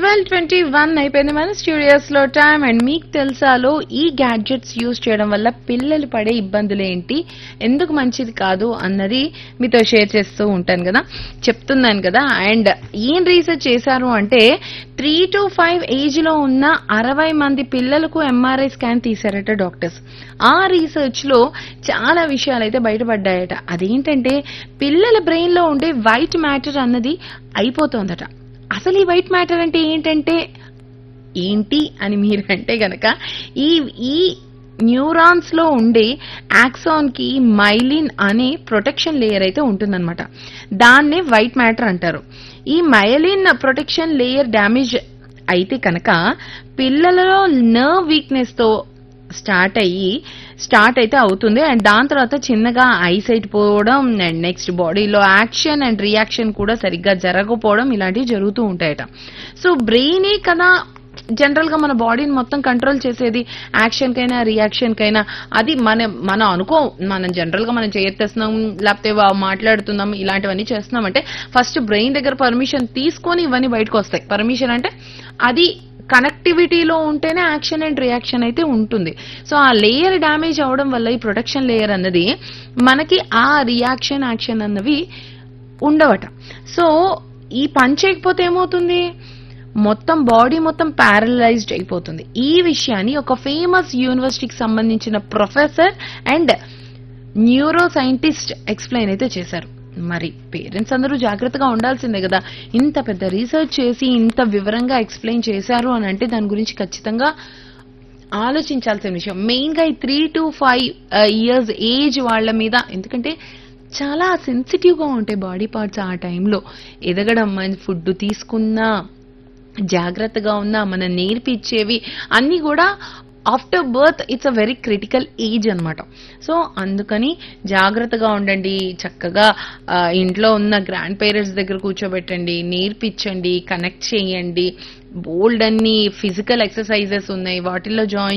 twelve twenty one అయిపోయింది మన studios లో టైం అండ్ మీకు తెలుసాలో ఈ గ్యాడ్జెట్స్ యూజ్ చేయడం వల్ల పిల్లలు పడే ఇబ్బందులు ఏంటి ఎందుకు మంచిది కాదు అన్నది మీతో షేర్ చేస్తూ ఉంటాను కదా చెప్తున్నాను కదా అండ్ ఏం రీసెర్చ్ చేశారు అంటే త్రీ టు ఫైవ్ ఏజ్ లో ఉన్న అరవై మంది పిల్లలకు ఎంఆర్ఐ స్కాన్ తీశారట డాక్టర్స్ ఆ రీసెర్చ్ లో చాలా విషయాలు అయితే బయటపడ్డాయట అదేంటంటే పిల్లల బ్రెయిన్ లో ఉండే వైట్ మ్యాటర్ అన్నది అయిపోతోందట అసలు ఈ వైట్ మ్యాటర్ అంటే ఏంటంటే ఏంటి అని మీరు అంటే గనక ఈ ఈ న్యూరాన్స్ లో ఉండే యాక్సాన్ కి మైలిన్ అనే ప్రొటెక్షన్ లేయర్ అయితే ఉంటుందన్నమాట దాన్నే వైట్ మ్యాటర్ అంటారు ఈ మైలిన్ ప్రొటెక్షన్ లేయర్ డ్యామేజ్ అయితే కనుక పిల్లలలో నర్వ్ వీక్నెస్ తో స్టార్ట్ అయ్యి స్టార్ట్ అయితే అవుతుంది అండ్ దాని తర్వాత చిన్నగా ఐసైట్ పోవడం అండ్ నెక్స్ట్ బాడీలో యాక్షన్ అండ్ రియాక్షన్ కూడా సరిగ్గా జరగకపోవడం ఇలాంటివి జరుగుతూ ఉంటాయట సో బ్రెయినే కదా జనరల్ గా మన బాడీని మొత్తం కంట్రోల్ చేసేది యాక్షన్ కైనా రియాక్షన్ కైనా అది మన మనం అనుకో మనం జనరల్ గా మనం చేయెత్తేస్తున్నాం లేకపోతే వా- మాట్లాడుతున్నాం ఇలాంటివన్నీ చేస్తున్నాం అంటే ఫస్ట్ బ్రెయిన్ దగ్గర పర్మిషన్ తీసుకొని ఇవన్నీ బయటకు వస్తాయి పర్మిషన్ అంటే అది కనెక్టివిటీలో ఉంటేనే యాక్షన్ అండ్ రియాక్షన్ అయితే ఉంటుంది సో ఆ లేయర్ డ్యామేజ్ అవడం వల్ల ఈ ప్రొటెక్షన్ లేయర్ అన్నది మనకి ఆ రియాక్షన్ యాక్షన్ అన్నవి ఉండవట సో ఈ పని చేయకపోతే ఏమవుతుంది మొత్తం బాడీ మొత్తం ప్యారలైజ్డ్ అయిపోతుంది ఈ విషయాన్ని ఒక ఫేమస్ యూనివర్సిటీకి సంబంధించిన professor and neuroscientist explain అయితే చేశారు మరి పేరెంట్స్ అందరూ జాగ్రత్తగా ఉండాల్సిందే కదా ఇంత పెద్ద రీసెర్చ్ చేసి ఇంత వివరంగా ఎక్స్ప్లెయిన్ చేశారు అని అంటే దాని గురించి ఖచ్చితంగా ఆలోచించాల్సిన విషయం మెయిన్ గా ఈ three to five years age వాళ్ళ మీద ఎందుకంటే చాలా సెన్సిటివ్ గా ఉంటాయి బాడీ పార్ట్స్ ఆ టైంలో ఎదగడం మన ఫుడ్ తీసుకున్నా జాగ్రత్తగా ఉన్నా మనం నేర్పించేవి అన్నీ కూడా after birth it's a very critical age అన్నమాట సో అందుకని జాగ్రత్తగా ఉండండి చక్కగా ఆ, ఇంట్లో ఉన్న గ్రాండ్ పేరెంట్స్ దగ్గర కూర్చోబెట్టండి నేర్పించండి కనెక్ట్ చేయండి బోల్డ్ అన్ని ఫిజికల్ ఎక్సర్సైజెస్ ఉన్నాయి వాటిల్లో జాయిన్